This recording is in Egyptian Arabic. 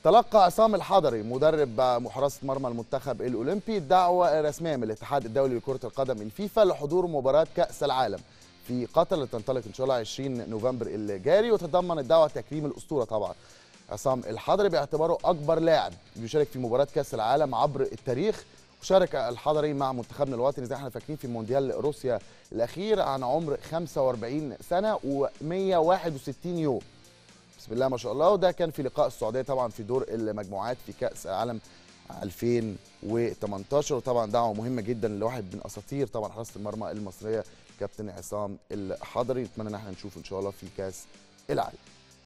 تلقى عصام الحضري مدرب محرسة مرمى المنتخب الأولمبي دعوة رسمية من الاتحاد الدولي لكرة القدم الفيفا لحضور مباراة كأس العالم في قطر اللي تنطلق إن شاء الله 20 نوفمبر الجاري وتتضمن الدعوة تكريم الأسطورة طبعا عصام الحضري باعتباره أكبر لاعب بيشارك في مباراة كأس العالم عبر التاريخ وشارك الحضري مع منتخبنا الوطني زي احنا فاكرين في مونديال روسيا الأخير عن عمر 45 سنة و161 يوم بسم الله ما شاء الله وده كان في لقاء السعوديه طبعا في دور المجموعات في كاس العالم 2018 وطبعا دعوه مهمه جدا لواحد من اساطير طبعا حراسه المرمى المصريه كابتن عصام الحضري نتمنى ان احنا نشوفه ان شاء الله في كاس العالم